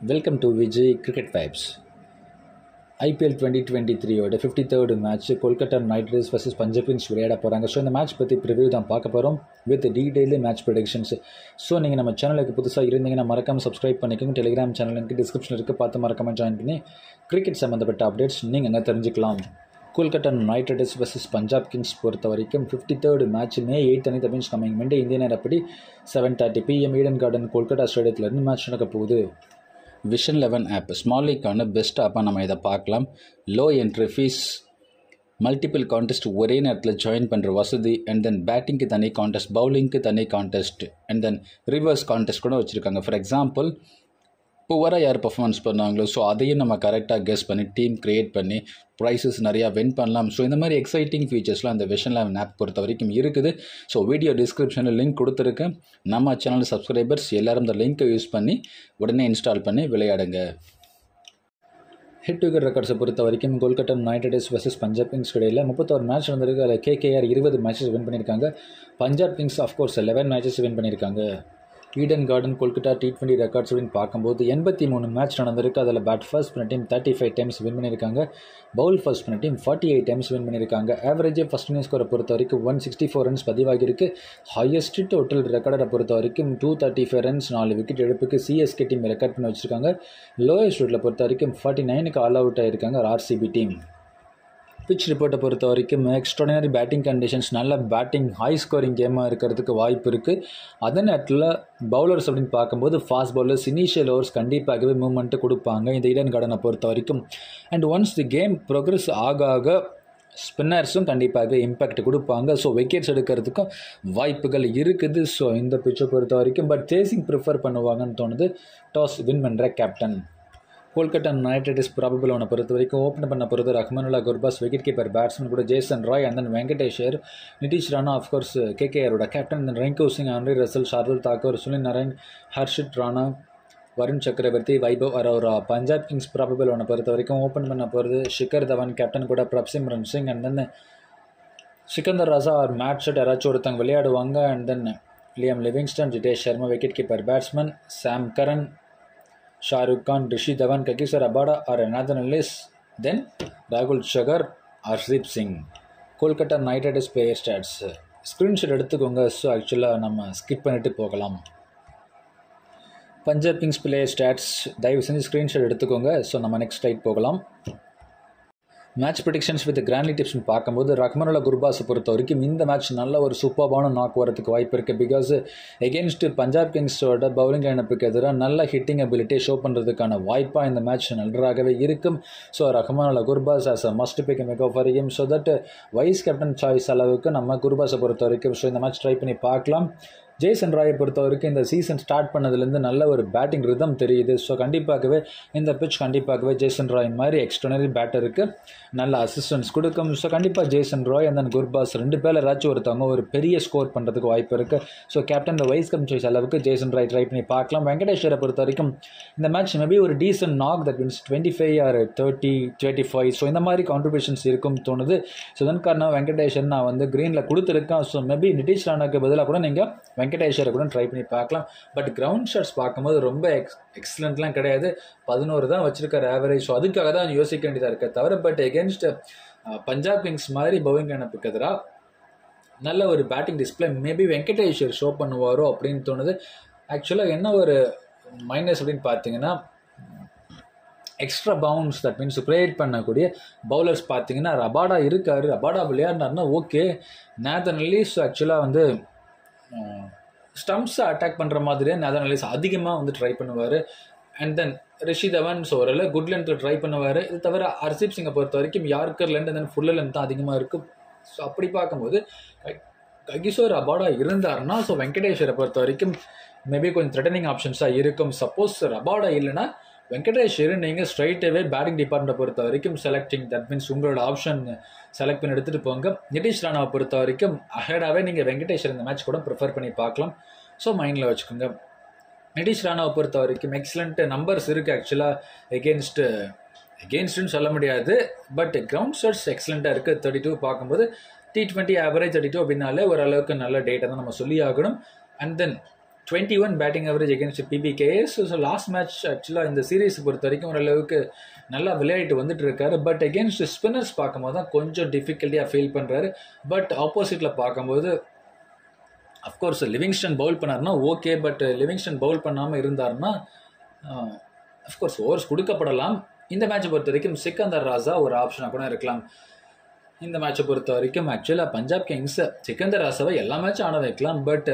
welcome to Vijay cricket vibes IPL twenty twenty த்ரீயோட fifty third match Kolkata Knight Riders versus Punjab Kings விளையாட போகிறாங்க so இந்த match பற்றி preview தான் பார்க்க போகிறோம் with detail match productions so நீங்கள் நம்ம சேனலுக்கு புதுசாக இருந்தீங்கன்னா மறக்காம சப்ஸ்கிரைப் பண்ணிக்கோங்க டெலிகிராம் சேனல் எனக்கு டிஸ்கிரிப்ஷன் இருக்குது பார்த்து மறக்காம ஜாயின் பண்ணி கிரிக்கெட் சம்மந்தப்பட்ட அப்டேட்ஸ் நீங்கள் அங்கே தெரிஞ்சுக்கலாம் Kolkata Knight Riders versus Punjab Kings பொறுத்த வரைக்கும் fifty third match May eight அனி தமீன்ஸ் கமிங் மண்டே இந்திய நேரப்படி seven thirty PM Eden Garden Kolkata ஸ்டேடியத்தில் மேட்ச் நடக்க போகுது விஷன் லெவன் ஆப் ஸ்மால் லீக்கான பெஸ்ட் ஆப்பாக நம்ம இதை பார்க்கலாம் low entry fees multiple contest ஒரே நேரத்தில் ஜாயின் பண்ணுற வசதி அண்ட் தென் பேட்டிங்க்கு தனி கான்டெஸ்ட் பவுலிங்க்கு தனி contest and then reverse contest கூட வச்சுருக்காங்க ஃபார் எக்ஸாம்பிள் புவராக யார் பர்ஃபார்மன்ஸ் பண்ணாங்களோ ஸோ அதையும் நம்ம கரெக்டாக கெஸ் பண்ணி டீம் க்ரியேட் பண்ணி ப்ரைஸஸ் நிறையா வின் பண்ணலாம் ஸோ இந்த மாதிரி எக்ஸைட்டிங் ஃபீச்சர்ஸ்லாம் அந்த விஷன் லெவன் ஆப் பொறுத்த வரைக்கும் இருக்குது ஸோ வீடியோ டிஸ்கிரிப்ஷனில் லிங்க் கொடுத்துருக்கேன் நம்ம சேனல் சப்ஸ்கிரைபர்ஸ் எல்லோரும் இந்த லிங்க்கை யூஸ் பண்ணி உடனே இன்ஸ்டால் பண்ணி விளையாடுங்க ஹிட் டு விக்கெட் ரெக்கார்ட்ஸை பொறுத்த வரைக்கும் Kolkata Knight Riders versus Punjab Kings இடையில் முப்பத்தோரு மேட்ச் நடந்திருக்கு அதில் கேகேஆர் இருபது மேட்சஸ் வின் பண்ணியிருக்காங்க Punjab Kings of course eleven matches win பண்ணியிருக்காங்க Eden Garden Kolkata T twenty records அப்படின்னு பார்க்கும்போது எண்பத்தி மூணு மேட்ச் நடந்திருக்கு அதில் பேட் ஃபர்ஸ்ட் பண்ண team thirty five times win பண்ணியிருக்காங்க பவுல் ஃபர்ஸ்ட் பண்ண team forty eight times win பண்ணியிருக்காங்க ஆவரேஜ் ஃபஸ்ட் இன்னிங் ஸ்கோரை பொறுத்த வரைக்கும் ஒன் சிக்ஸ்டி ஃபோர் ரன்ஸ் பதிவாகியிருக்கு ஹையஸ்ட் டோட்டல் ரெக்கார்டை பொறுத்த வரைக்கும் டூ தேர்ட்டி ஃபைவ் ரன்ஸ் நாலு விக்கெட் எடுப்புக்கு சிஎஸ்கே டீம் ரெக்கார்ட் பண்ணி வச்சிருக்காங்க லோயஸ்ட் ரூட்டில் பொறுத்த வரைக்கும் ஃபார்ட்டி நைனுக்கு ஆல் அவுட் ஆயிருக்காங்க ஆர்சிபி டீம் பிச் ரிப்போர்ட்டை பொறுத்த வரைக்கும் எக்ஸ்ட்ராடினரி பேட்டிங் கண்டிஷன்ஸ் நல்ல பேட்டிங் ஹை ஸ்கோரிங் கேமாக இருக்கிறதுக்கு வாய்ப்பு இருக்குது அதே நேரத்தில் பவுலர்ஸ் அப்படின்னு பார்க்கும்போது ஃபாஸ்ட் பவுலர்ஸ் இனிஷியல் ஓவர்ஸ் கண்டிப்பாகவே மூவ்மெண்ட்டு கொடுப்பாங்க இந்த ஈடன் கார்டனை பொறுத்த வரைக்கும் and once the game progress ஆக ஆக ஸ்பின்னர்ஸும் கண்டிப்பாக இம்பேக்ட் கொடுப்பாங்க ஸோ விக்கெட்ஸ் எடுக்கிறதுக்கும் வாய்ப்புகள் இருக்குது ஸோ இந்த பிச்சை பொறுத்த வரைக்கும் பட் சேசிங் ப்ரிஃபர் பண்ணுவாங்கன்னு தோணுது டாஸ் வின் பண்ணுற captain Kolkata Knight Riders probable அவனை பொறுத்த வரைக்கும் ஓப்பன் பண்ண பொறுத்த Rahmanullah Gurbaz wicket keeper batsman கூட Jason Roy and then வெங்கடேஷர் Nitish Rana of course கேகேஆரோட captain then Renko Singh Andre Russell Shardul Thakur Sunil Narayan Harshit Rana Varun சக்கரவர்த்தி வைபவ் அரோரா பஞ்சாப் கிங்ஸ் ப்ராபபிள் அவனை பொறுத்த வரைக்கும் ஓப்பன் பண்ண போகிறது ஷிகர் தவான் கேப்டன் கூட Prabhsimran Singh and then Sikandar Raza or Matt Short யாராச்சும் ஒருத்தவங்க விளையாடுவாங்க and then Liam Livingstone Jitesh Sharma wicket keeper batsman Sam Curran Shahrukh Khan Rishi Dhawan Kagiso Rabada or Nathan Ellis then ராகுல் Chahar Arshdeep Singh Kolkata Knight Riders player stats screenshot எடுத்துக்கோங்க ஸோ ஆக்சுவலாக நம்ம ஸ்கிப் பண்ணிட்டு போகலாம் பஞ்சாப் கிங்ஸ் பிளேயர் ஸ்டாட்ஸ் தயவு செஞ்சு ஸ்க்ரீன்ஷாட் எடுத்துக்கோங்க ஸோ நம்ம நெக்ஸ்ட் ரைட் போகலாம் மேட்ச் ப்ரிடிக்ஷன்ஸ் வித் கிராண்ட்லி டிப்ஸ்னு பார்க்கும்போது ரஹ்மனுல்லா குர்பாஸை பொறுத்த வரைக்கும் இந்த மேட்ச் நல்ல ஒரு சூப்பர்பான நாக் வரதுக்கு வாய்ப்பு இருக்குது பிகாஸ் எகென்ஸ்ட் பஞ்சாப் கிங்ஸோட பவுலிங் லைனப்புக்கு எதிராக நல்ல ஹிட்டிங் அபிலிட்டியை ஷோ பண்ணுறதுக்கான வாய்ப்பாக இந்த மேட்ச் நன்றாகவே இருக்கும் so Rahmanullah Gurbaz as a must pick mega for him so that vice captain choice அளவுக்கு நம்ம குர்பாஸை பொறுத்த வரைக்கும் ஸோ இந்த மேட்ச் ட்ரை பண்ணி பார்க்கலாம் ஜேசன் ராயை பொறுத்த வரைக்கும் இந்த சீசன் ஸ்டார்ட் பண்ணதுலேருந்து நல்ல ஒரு பேட்டிங் ரிதம் தெரியுது ஸோ கண்டிப்பாகவே இந்த பிச் கண்டிப்பாகவே ஜேசன் ராய் மாதிரி எக்ஸ்டர்னரி பேட்டருக்கு நல்ல அசிஸ்டன்ஸ் கொடுக்கும் ஸோ கண்டிப்பாக ஜேசன் ராய் அந்த குர்பாஸ் ரெண்டு பேரில் ஏதாச்சும் ஒருத்தவங்க ஒரு பெரிய ஸ்கோர் பண்ணுறதுக்கு வாய்ப்பு இருக்குது so captain vice captain choice அளவுக்கு ஜேசன் ராய் ட்ரை பண்ணி பார்க்கலாம் வெங்கடேஸ்வரை பொறுத்த வரைக்கும் இந்த மேட்ச் மேபி ஒரு decent knock that means twenty five or thirty twenty five so இந்த மாதிரி கான்ட்ரிபியூஷன்ஸ் இருக்கும் தோணுது ஸோ இதன் காரணம் வெங்கடேஷன் நான் வந்து க்ரீனில் கொடுத்துருக்கேன் ஸோ மேபி நிதிஷ் ராணாக்கு பதிலாக கூட நீங்கள் வெங்கடேஷரை கூட ட்ரை பண்ணி பார்க்கலாம் பட் கிரவுண்ட் ஷாட்ஸ் பார்க்கும்போது ரொம்ப எக்ஸ் எக்ஸலண்ட்லாம் கிடையாது பதினோரு தான் வச்சிருக்காரு ஆவரேஜ் ஸோ அதுக்காக தான் யோசிக்க வேண்டியதாக இருக்க தவிர பட் எகென்ஸ்ட் பஞ்சாப் கிங்ஸ் மாதிரி பவுலிங் அனுப்புக்கு எதிராக நல்ல ஒரு batting display maybe Venkateswar show பண்ணுவாரோ அப்படின்னு தோணுது ஆக்சுவலாக என்ன ஒரு மைனஸ் அப்படின்னு பார்த்தீங்கன்னா extra bounce that means create பண்ணக்கூடிய பவுலர்ஸ் பார்த்தீங்கன்னா ரபாடா இருக்காரு ரபாடா விளையாடினார்னா ஓகே நேதன் லீஸ் ஆக்சுவலாக வந்து ஸ்டம்ப்ஸை அட்டாக் பண்ணுற மாதிரியே நேதன் லீஸ் அதிகமாக வந்து ட்ரை பண்ணுவார் and then Rishi Dhawan so ஓரளவு குட் லென்த்தில் ட்ரை பண்ணுவார் இது தவிர ஹர்ஷீப் சிங்கை பொறுத்த வரைக்கும் yorker length then full length தான் அதிகமாக இருக்கும் ஸோ அப்படி பார்க்கும்போது ககிஷோர் அபாடா இருந்தார்னா ஸோ வெங்கடேஸ்வரை பொறுத்த வரைக்கும் மேபி கொஞ்சம் த்ரெட்டனிங் ஆப்ஷன்ஸாக இருக்கும் சப்போஸ் ரபாடா இல்லைன்னா வெங்கடேஸ்வர் நீங்கள் ஸ்ட்ரைட்டாகவே பேட்டிங் டிபார்ட்மெண்ட்டை பொறுத்த வரைக்கும் செலக்டிங் தட் மீன்ஸ் உங்களோட ஆப்ஷன் செலக்ட் பண்ணி எடுத்துகிட்டு போங்க நிதிஷ் ராணாவை பொறுத்த வரைக்கும் அஹேடாகவே நீங்கள் வெங்கடேஸ்வர் இந்த மேட்ச் கூட ப்ரிஃபர் பண்ணி பார்க்கலாம் ஸோ மைண்டில் வச்சுக்கோங்க நிதிஷ் ராணாவை பொறுத்த வரைக்கும் எக்ஸலண்ட் நம்பர்ஸ் இருக்குது ஆக்சுவலாக எகென்ஸ்ட்டு எகென்ஸ்ட்னு சொல்ல முடியாது பட் கிரவுண்ட் ஷாட்ஸ் எக்ஸலண்ட்டாக இருக்குது தேர்ட்டி டூ பார்க்கும்போது T twenty average thirty two அப்படின்னாலே ஓரளவுக்கு நல்ல டேட்டை தான் நம்ம சொல்லி ஆகணும் and then twenty one batting average against PBKS so last match ஆக்சுவலாக இந்த சீரீஸ் பொறுத்த வரைக்கும் ஓரளவுக்கு நல்லா விளையாடிட்டு வந்துட்டு இருக்காரு பட் அகேன்ஸ்ட் ஸ்பின்னர்ஸ் பார்க்கும்போது தான் கொஞ்சம் டிஃபிகல்ட்டியாக ஃபீல் பண்ணுறாரு பட் ஆப்போசிட்டில் பார்க்கும்போது அஃப்கோர்ஸ் லிவிங்ஸ்டன் பவுல் பண்ணார்னா ஓகே பட் லிவிங்ஸ்டன் பவுல் பண்ணாமல் இருந்தார்னா அஃப்கோர்ஸ் ஓவர்ஸ் கொடுக்கப்படலாம் இந்த மேட்சை பொறுத்த வரைக்கும் சிக்கந்தர் ராஜா ஒரு ஆப்ஷனாக கூட இருக்கலாம் இந்த மேட்சை பொறுத்த வரைக்கும் ஆக்சுவலாக பஞ்சாப் கிங்ஸ் சிக்கந்தர் ராசாவை எல்லா மேட்சும் ஆட வைக்கலாம் பட்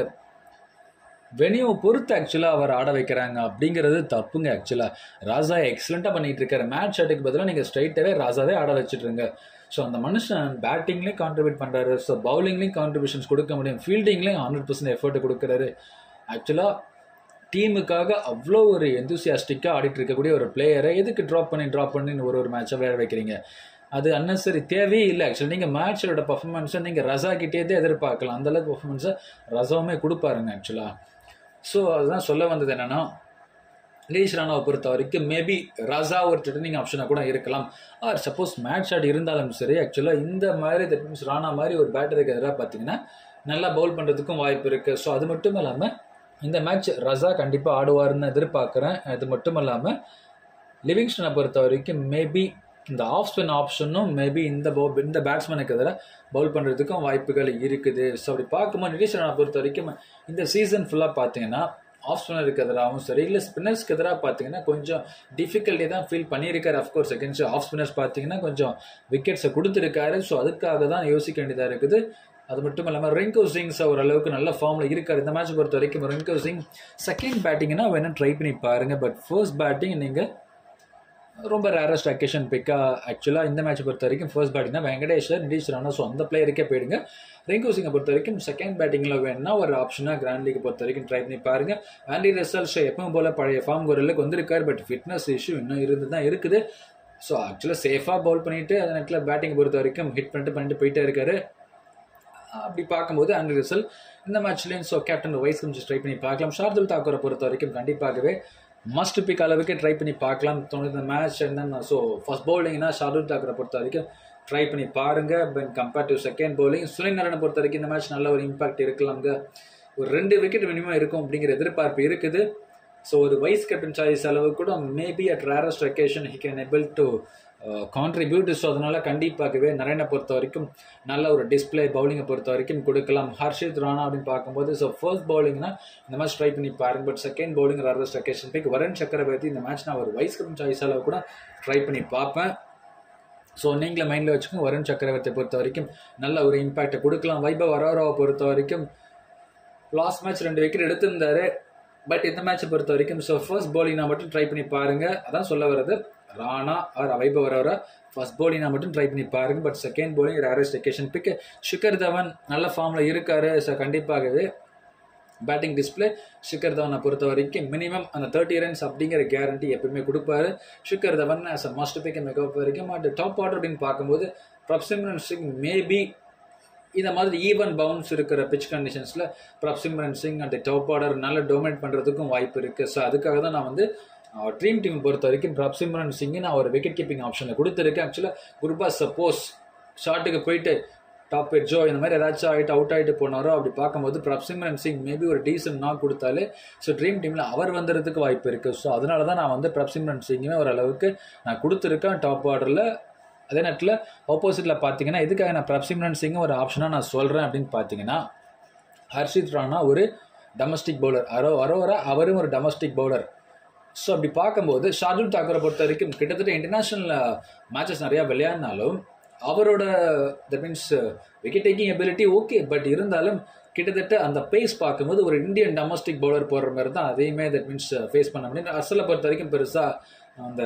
வெனியூ பொறுத்து ஆக்சுவலாக அவர் ஆட வைக்கிறாங்க அப்படிங்கிறது தப்புங்க ஆக்சுவலாக ராஜா எக்ஸலண்ட்டாக பண்ணிட்டு இருக்காரு மேட்ச் ஆட்டுக்கு பதிலாக நீங்கள் ஸ்ட்ரைட்டாகவே ராஜாவே ஆட வச்சுட்ருங்க ஸோ அந்த மனுஷன் பேட்டிங்லேயும் கான்ட்ரிபியூட் பண்ணுறாரு ஸோ பவுலிங்லேயும் கான்ட்ரிபியூஷன்ஸ் கொடுக்க முடியும் ஃபீல்டிங்லேயும் ஹண்ட்ரட் பர்சன்ட் எஃபர்ட் கொடுக்குறாரு ஆக்சுவலாக டீமுக்காக அவ்வளோ ஒரு எந்தூசியாஸ்டிக்காக ஆடிட்டு இருக்கக்கூடிய ஒரு பிளேயரை எதுக்கு ட்ராப் பண்ணி ட்ராப் பண்ணி ஒரு ஒரு மேட்சை விளையாட வைக்கிறீங்க அது அன்னசரி தேவையே இல்லை ஆக்சுவலி நீங்கள் மேட்சோட பர்ஃபார்மன்ஸை நீங்கள் ரசா கிட்டேயே எதிர்பார்க்கலாம் அந்தளவுக்கு பர்ஃபார்மன்ஸை ரசாவுமே கொடுப்பாருங்க ஆக்சுவலாக ஸோ அதுதான் சொல்ல வந்தது என்னென்னா நிதீஷ் ராணாவை பொறுத்த வரைக்கும் மேபி ரசா ஒரு ட்ரெண்டிங் ஆப்ஷனாக கூட இருக்கலாம் ஆர் சப்போஸ் மேட்ச் ஆட் இருந்தாலும் சரி ஆக்சுவலாக இந்த மாதிரி தட் மீன்ஸ் ராணா மாதிரி ஒரு பேட்டருக்கு எதிராக பார்த்தீங்கன்னா நல்லா பவுல் பண்ணுறதுக்கும் வாய்ப்பு இருக்குது ஸோ அது மட்டும் இல்லாமல் இந்த மேட்ச் ரசா கண்டிப்பாக ஆடுவார்னு எதிர்பார்க்குறேன் அது மட்டும் இல்லாமல் லிவிங்ஸ்டனை பொறுத்த வரைக்கும் மேபி இந்த ஆஃப் ஸ்பின் ஆப்ஷனும் மேபி இந்த போ இந்த பேட்ஸ்மேனுக்கு எதிராக பவுல் பண்ணுறதுக்கும் வாய்ப்புகள் இருக்குது ஸோ அப்படி பார்க்கும்போது நிதிஷ் ராணா பொறுத்த வரைக்கும் இந்த சீசன் ஃபுல்லாக பார்த்தீங்கன்னா ஆஃப் ஸ்பின்னருக்கு எதிராகவும் சரி இல்லை ஸ்பின்னர்ஸ்க்கு எதிராக பார்த்தீங்கன்னா கொஞ்சம் டிஃபிகல்ட்டி தான் ஃபீல் பண்ணியிருக்காரு அஃப்கோர்ஸ் அகேன்ஸ்ட் ஆஃப் ஸ்பின்னர்ஸ் பார்த்தீங்கன்னா கொஞ்சம் விக்கெட்ஸை கொடுத்துருக்காரு ஸோ அதுக்காக தான் யோசிக்க வேண்டியதாக இருக்குது அது மட்டும் இல்லாமல் ரிங்கோ சிங்ஸ் ஓரளவுக்கு நல்ல ஃபார்மில் இருக்கார் இந்த மேட்ச் பொறுத்த வரைக்கும் ரிங்கோ சிங் செகண்ட் பேட்டிங்னா வேணால் ட்ரை பண்ணி பாருங்கள் பட் ஃபர்ஸ்ட் பேட்டிங் நீங்கள் ரொம்ப ரேரஸ்ட் அக்கேஷன் பிக்காக ஆக்சுவலாக இந்த மேட்ச் பொறுத்த வரைக்கும் ஃபர்ஸ்ட் பேட்டிங்னா வெங்கடேஷர் நிதிஷ் ராணா ஸோ அந்த பிளேயருக்கே போயிடுங்க ரிங்கு சிங்கை பொறுத்த வரைக்கும் செகண்ட் பேட்டிங்கில் வேணும்னா ஒரு ஆப்ஷனாக கிராண்ட் லீக் பொறுத்த வரைக்கும் ட்ரை பண்ணி பாருங்க ஆண்டி ரசல் ஷோ எப்பவும் போல பழைய ஃபார்ம் குரலுக்கு வந்திருக்காரு பட் ஃபிட்னஸ் இஷ்யூ இன்னும் இருந்து தான் இருக்குது ஸோ ஆக்சுவலாக சேஃபாக பவுல் பண்ணிட்டு அந்த நேரத்தில் பேட்டிங் பொறுத்த வரைக்கும் ஹிட் பண்ணிட்டு பண்ணிட்டு போயிட்டே இருக்காரு அப்படி பார்க்கும்போது ஆண்டி ரசல் இந்த மேட்ச்லேயும் ஸோ கேப்டன் வைஸ் கொஞ்சம் ட்ரை பண்ணி பார்க்கலாம் ஷார்துல் தாக்கூரை பொறுத்த வரைக்கும் கண்டிப்பாகவே மஸ்ட் பிக் அளவுக்கு ட்ரை பண்ணி பார்க்கலாம் தோணுது இந்த மேட்ச் என்னன்னா ஸோ ஃபர்ஸ்ட் பவுலிங்னா ஷார்துல் தாக்கரை பொறுத்த வரைக்கும் ட்ரை பண்ணி பாருங்க when compared to second bowling Sunil நாராயணை பொறுத்த வரைக்கும் இந்த மேட்ச் நல்ல ஒரு இம்பாக்ட் இருக்கலாங்க ஒரு ரெண்டு விக்கெட் மினிமம் இருக்கும் அப்படிங்கிற எதிர்பார்ப்பு இருக்குது ஸோ ஒரு வைஸ் கேப்டன் சாய்ஸ் அளவு கூட maybe at rarest vacation he can able to contribute so அதனால கண்டிப்பாகவே நரேனை பொறுத்த வரைக்கும் நல்ல ஒரு டிஸ்பிளே பவுலிங்கை பொறுத்த வரைக்கும் கொடுக்கலாம் ஹர்ஷித் ராணா அப்படின்னு பார்க்கும்போது ஸோ ஃபர்ஸ்ட் பவுலிங்னா இந்த மேட்ச் ட்ரை பண்ணி பாருங்க but second bowling rarest vacation pick Varun Chakravarthy இந்த மேட்ச் நான் ஒரு வைஸ் கேப்டன் சாய்ஸ் அளவு கூட ட்ரை பண்ணி பார்ப்பேன் ஸோ நீங்களே மைண்டில் வச்சுக்கோங்க வருண் சக்கரவர்த்தியை பொறுத்த வரைக்கும் நல்ல ஒரு இம்பாக்டை கொடுக்கலாம் வைபவ் வரோராவை பொறுத்த வரைக்கும் லாஸ்ட் மேட்ச் ரெண்டு விக்கெட் எடுத்திருந்தாரு பட் இந்த மேட்சை பொறுத்த வரைக்கும் ஸோ ஃபர்ஸ்ட் பவுலிங்னா மட்டும் ட்ரை பண்ணி பாருங்க அதான் சொல்ல வர்றது ராணா ஆர் வைபவ் வரோரா ஃபர்ஸ்ட் பவுலிங்னா மட்டும் ட்ரை பண்ணி பாருங்க but second bowling rarest vacation pick Shikhar Dhawan நல்ல ஃபார்மில் இருக்காரு ஸோ கண்டிப்பாகவே பேட்டிங் டிஸ்பிளே ஷிகர் தவனை பொறுத்த வரைக்கும் மினிமம் அந்த தேர்ட்டி ரன்ஸ் அப்படிங்கிற கேரண்டி எப்பவுமே கொடுப்பாரு Shikhar Dhawan as a must pick mega வரைக்கும் அட் டாப் ஆர்டர் அப்படின்னு பார்க்கும்போது பிரப்சிம்ரன் சிங் மேபி இந்த மாதிரி ஈவன் பவுன்ஸ் இருக்கிற பிச் கண்டிஷன்ஸில் பிரப்சிம்ரன் சிங் அந்த டாப் ஆர்டர் நல்லா டொமினேட் பண்ணுறதுக்கும் வாய்ப்பு இருக்குது ஸோ அதுக்காக தான் நான் வந்து ட்ரீம் டீம் பொறுத்த வரைக்கும் பிரப்சிம்ரன் சிங்கை நான் ஒரு விக்கெட் கீப்பிங் ஆப்ஷனில் கொடுத்துருக்கேன் ஆக்சுவலாக குருபா சப்போஸ் ஷாட்டுக்கு போயிட்டு டாப் எட்ஜோ இந்த மாதிரி ஏதாச்சும் ஆகிட்டு அவுட் ஆகிட்டு போனாரோ அப்படி பார்க்கும்போது பிரப்சிம்ரன் சிங் மேபி ஒரு டீசன்ட் நாக் கொடுத்தாலே ஸோ ட்ரீம் டீமில் அவர் வந்துறதுக்கு வாய்ப்பு இருக்குது ஸோ அதனால தான் நான் வந்து பிரப்சிம்ரன் சிங்குமே ஓரளவுக்கு நான் கொடுத்துருக்கேன் டாப் ஆர்டரில் அதே நேரத்தில் ஆப்போசிட்டில் பார்த்தீங்கன்னா இதுக்காக நான் பிரப்சிம்ரன் சிங் ஒரு ஆப்ஷனாக நான் சொல்கிறேன் அப்படின்னு பார்த்தீங்கன்னா ஹர்ஷித் ராணா ஒரு டொமஸ்டிக் பவுலர் அரோ அரோவரா அவரும் ஒரு டொமஸ்டிக் பவுலர் ஸோ அப்படி பார்க்கும்போது ஷார்துல் தாக்கரை பொறுத்த வரைக்கும் கிட்டத்தட்ட இன்டர்நேஷ்னல் மேட்சஸ் நிறையா விளையாடினாலும் அவரோட that means wicket taking ability okay but இருந்தாலும் கிட்டத்தட்ட அந்த பேஸ் பார்க்கும்போது ஒரு இந்தியன் டொமஸ்டிக் பவுலர் போடுற மாதிரி தான் அதையுமே தட் மீன்ஸ் ஃபேஸ் பண்ண முடியும் அசலை பொறுத்த வரைக்கும் பெருசாக அந்த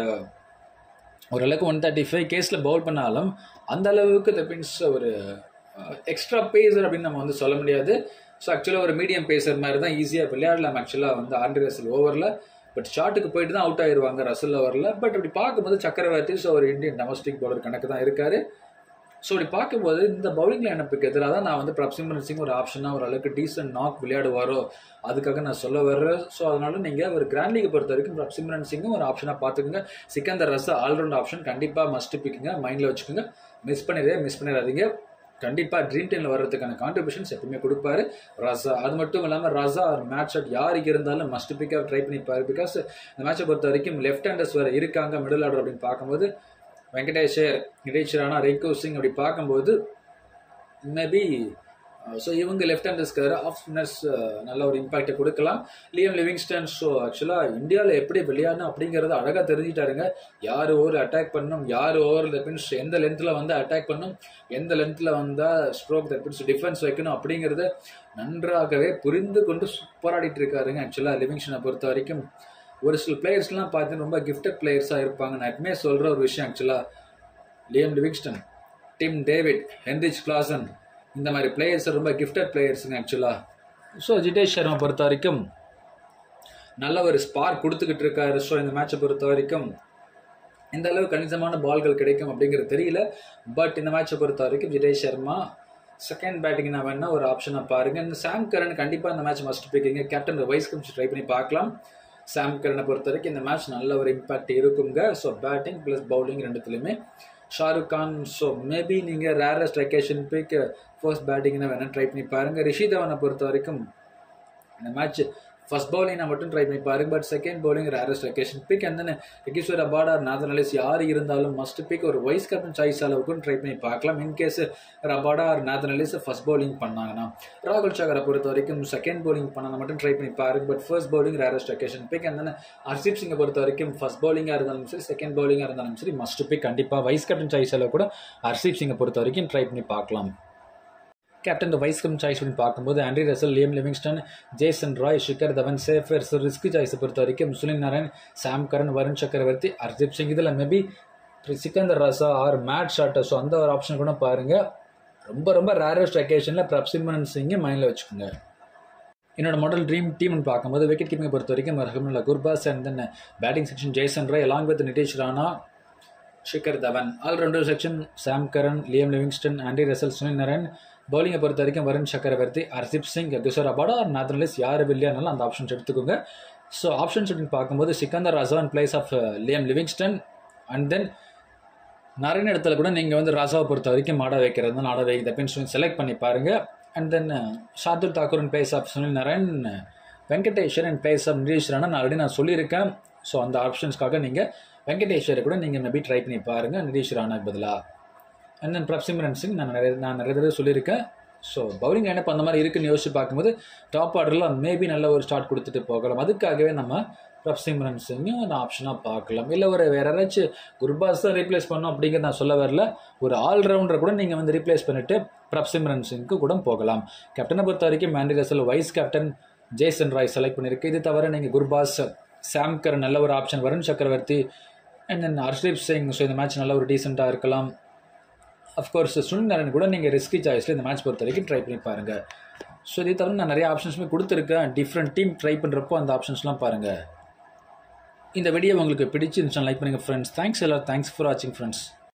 ஓரளவுக்கு ஒன் தேர்ட்டி ஃபைவ் கேஸில் பவுல் பண்ணாலும் அந்த அளவுக்கு தட் மீன்ஸ் ஒரு எக்ஸ்ட்ரா பேசர் அப்படின்னு நம்ம வந்து சொல்ல முடியாது ஸோ ஆக்சுவலாக ஒரு மீடியம் பேசர் மாதிரி தான் ஈஸியாக விளையாடலாம் ஆக்சுவலாக வந்து ஆண்ட்ரி ரசல் ஓவரில் பட் ஷாட்டுக்கு போயிட்டு தான் அவுட் ஆயிடுவாங்க ரசல் ஓவரில் பட் அப்படி பார்க்கும்போது சக்கரவர்த்தி ஸோ ஒரு இந்தியன் டொமஸ்டிக் பவுலர் கணக்கு தான் இருக்காரு ஸோ அப்படி பார்க்கும்போது இந்த பவுலிங் லைனப்புக்கு எதிராக தான் நான் வந்து பிரப்சிம்ரன் சிங் ஒரு ஆப்ஷனாக ஒரு அளவுக்கு டீசென்ட் நாக் விளையாடுவாரோ அதுக்காக நான் சொல்ல வர்றேன் ஸோ அதனால நீங்கள் ஒரு கிராண்ட் லீக் பொறுத்த வரைக்கும் பிரப்சிம்ரன் சிங்கும் ஒரு ஆப்ஷனாக பார்த்துக்கோங்க சிக்கந்தர் ரசா ஆல்ரவுண்ட் ஆப்ஷன் கண்டிப்பாக மஸ்ட் பிக்குங்க மைண்டில் வச்சுக்கோங்க மிஸ் பண்ணிடுறே மிஸ் பண்ணிடாதீங்க கண்டிப்பாக ட்ரீம் டீமில் வர்றதுக்கான கான்ட்ரிபியூஷன்ஸ் எப்பவுமே கொடுப்பாரு ரசா அது மட்டும் இல்லாமல் ரசா ஒரு மேட்ச் ஷாட் யாருக்கு இருந்தாலும் மஸ்ட் பிக்காக ட்ரை பண்ணிப்பாரு பிகாஸ் இந்த மேட்சை பொறுத்த வரைக்கும் லெஃப்ட் ஹேண்டர்ஸ் வேறு இருக்காங்க மிடில் ஆர்டர் அப்படின்னு பார்க்கும்போது வெங்கடேஷர் நிதேஷ் ராணா ரெய்கோ சிங் அப்படி பார்க்கும்போது மேபி ஸோ இவங்க லெஃப்ட் ஹேண்டர்ஸ்க்கு ஆஃப் ஸ்பின்னர்ஸ் நல்ல ஒரு இம்பாக்டை கொடுக்கலாம் லியம் லிவிங்ஸ்டன் ஸோ ஆக்சுவலாக இந்தியாவில் எப்படி விளையாடணும் அப்படிங்கிறத அழகாக தெரிஞ்சுட்டாருங்க யார் ஓவர் அட்டாக் பண்ணணும் யார் ஓவர் மீன்ஸ் எந்த லென்த்தில் வந்து அட்டாக் பண்ணணும் எந்த லென்த்தில் வந்தால் ஸ்ட்ரோக் தட் மீன்ஸ் டிஃபென்ஸ் வைக்கணும் அப்படிங்கிறத நன்றாகவே புரிந்து கொண்டு சூப்பராடிட்டு இருக்காருங்க ஆக்சுவலாக லிவிங்ஸ்டனை பொறுத்த வரைக்கும் ஒரு சில பிளேயர்ஸ்லாம் பார்த்து ரொம்ப கிஃப்டட் பிளேயர்ஸாக இருப்பாங்க நான் எப்பவுமே சொல்கிற ஒரு விஷயம் ஆக்சுவலாக Liam Livingstone Tim David Heinrich Klaasen இந்த மாதிரி பிளேயர்ஸ் ரொம்ப கிஃப்டட் பிளேயர்ஸுங்க ஆக்சுவலாக ஸோ ஜிதேஷ் சர்மா பொறுத்த வரைக்கும் நல்ல ஒரு ஸ்பார்க் கொடுத்துக்கிட்டு இருக்காரு ஸோ இந்த மேட்சை பொறுத்த வரைக்கும் எந்த அளவு கணிசமான பால்கள் கிடைக்கும் அப்படிங்கிறது தெரியல பட் இந்த மேட்சை பொறுத்த வரைக்கும் ஜிதேஷ் சர்மா செகண்ட் பேட்டிங் நான் வேணா ஒரு ஆப்ஷனை பாருங்க இந்த சாம் கரன் கண்டிப்பாக இந்த மேட்ச் மஸ்ட் பிக்கிங்க கேப்டன் வைஸ் கமிச்சு ட்ரை பண்ணி பார்க்கலாம் சாம் கரனை பொறுத்த வரைக்கும் இந்த மேட்ச் நல்ல ஒரு இம்பாக்ட் இருக்குங்க ஸோ பேட்டிங் ப்ளஸ் பவுலிங் ரெண்டுத்துலையுமே ஷாருக் கான் ஸோ மேபி நீங்கள் ரேரஸ்ட் வெக்கேஷன் பிக் ஃபர்ஸ்ட் பேட்டிங்னு வேணால் ட்ரை பண்ணி பாருங்கள் ரிஷி தவனை பொறுத்த வரைக்கும் இந்த மேட்ச் ஃபர்ஸ்ட் பவுலிங் நான் மட்டும் ட்ரை பண்ணி பாருங்க but second bowling rarest vacation pick and then Kagiso Rabada Nathan Ellis யார் இருந்தாலும் மஸ்ட் பிக் ஒரு வைஸ் கேப்டன் சாய்ஸ் அளவுக்கும் ட்ரை பண்ணி பார்க்கலாம் in case Rabada or Nathan Ellis first bowling பண்ணாங்கன்னா ராகுல் சகரை பொறுத்த வரைக்கும் செகண்ட் பவுலிங் பண்ணால் மட்டும் ட்ரை பண்ணி பாருங்க but first bowling rarest vacation pick and then Arshdeep சிங்கை பொறுத்த வரைக்கும் ஃபர்ஸ்ட் பவுலிங்காக இருந்தாலும் சரி செகண்ட் பவுலிங்காக இருந்தாலும் சரி மஸ்ட் பிக் கண்டிப்பாக வைஸ் கேப்டன் சாய்ஸ் அளவு கூட ஹர்ஷிப் சிங்கை பொறுத்த வரைக்கும் ட்ரை பண்ணி பார்க்கலாம் கேப்டன் வைஸ் கம் சாய்ஸ் பண்ணி பார்க்கும்போது Andre Russell Liam Livingstone Jason Roy Shikhar Dhawan safer so risk சாய்ஸை பொறுத்த வரைக்கும் சுனில் நாராயண் சாம் கரன் வருண் சக்கரவர்த்தி ஹர்தீப் சிங் இதில் maybe Sikandar Raza or Matt ஷாட்டர் ஸோ அந்த ஒரு ஆப்ஷன் கூட பாருங்கள் ரொம்ப ரொம்ப ரேரஸ்ட் அக்கேஷனில் பிரப்சிமரன் சிங்கை மைண்டில் வச்சுக்கோங்க என்னோட மாடல் ட்ரீம் டீம்னு பார்க்கும்போது விக்கெட் கீப்பிங்கை பொறுத்த வரைக்கும் Rahmanullah Gurbaz and then batting section Jason Roy along with Nitish Rana Shikhar Dhawan allrounder section Sam Curran Liam Livingstone Andy Russell Sunil Narine பவுலிங்கை பொறுத்த வரைக்கும் வருண் சக்கரவர்த்தி ஹர்தீப் சிங் கிஷோர் அபாடா நாதன்லிஸ் யார் இல்லையானாலும் அந்த ஆப்ஷன்ஸ் எடுத்துக்கோங்க ஸோ ஆப்ஷன்ஸ் அப்படின்னு பார்க்கும்போது Sikandar Raza in place of Liam Livingstone and then நிறைய இடத்துல கூட நீங்கள் வந்து ராசாவை பொறுத்த வரைக்கும் ஆட வைக்கிறது ஆட வைக்கிற அப்படின்னு செலக்ட் பண்ணி பாருங்கள் and then Shardul Thakur in place of Sunil நரன் Venkateswar in place of Nitish Rana நான் ஆல்ரெடி நான் சொல்லியிருக்கேன் ஸோ அந்த ஆப்ஷன்ஸ்க்காக நீங்கள் வெங்கடேஸ்வரை கூட நீங்கள் மேபி ட்ரை பண்ணி பாருங்கள் நிதீஷ் ராணாக்கு பதிலாக அண்ட் தென் பிரப்சிமரன் சிங் நான் நிறைய நான் நிறைய தடவை சொல்லியிருக்கேன் ஸோ பவுலிங் லைனப் அந்த மாதிரி இருக்குன்னு யோசிச்சு பார்க்கும்போது டாப் ஆர்டரில் மேபி நல்ல ஒரு ஸ்டார்ட் கொடுத்துட்டு போகலாம் அதுக்காகவே நம்ம பிரப்சிமரன் சிங்கும் நான் ஆப்ஷனாக பார்க்கலாம் இல்லை ஒரு வேற யாராச்சும் குர்பாஸ் தான் ரீப்ளேஸ் பண்ணோம் அப்படிங்கிறத நான் சொல்ல வரல ஒரு ஆல்ரவுண்டரை கூட நீங்கள் வந்து ரீப்ளேஸ் பண்ணிவிட்டு பிரப்சிமரன் சிங்க்கு கூட போகலாம் கேப்டனை பொறுத்த வரைக்கும் Andy Russell vice captain Jason Roy select பண்ணியிருக்கு இது தவிர நீங்கள் குர்பாஸ் சாம்கர் நல்ல ஒரு option Varun Chakravarthy and then Arshdeep Singh so இந்த மேட்ச் நல்ல ஒரு டீசெண்டாக இருக்கலாம் அஃப்கோர்ஸ் சுனில் நரன் கூட நீங்கள் ரிஸ்கி சாய்ஸில் இந்த மேட்ச் பொறுத்த வரைக்கும் ட்ரை பண்ணி பாருங்கள் ஸோ இதை தவிர நான் நிறைய ஆப்ஷன்ஸுமே கொடுத்துருக்கேன் டிஃப்ரெண்ட் டீம் ட்ரை பண்ணுறப்போ அந்த ஆப்ஷன்ஸ்லாம் பாருங்கள் இந்த வீடியோ உங்களுக்கு பிடிச்சி லைக் பண்ணுங்கள் ஃப்ரெண்ட்ஸ் தேங்க்ஸ் எல்லாம் தேங்க்ஸ் ஃபார் வாட்சிங் ஃப்ரெண்ட்ஸ்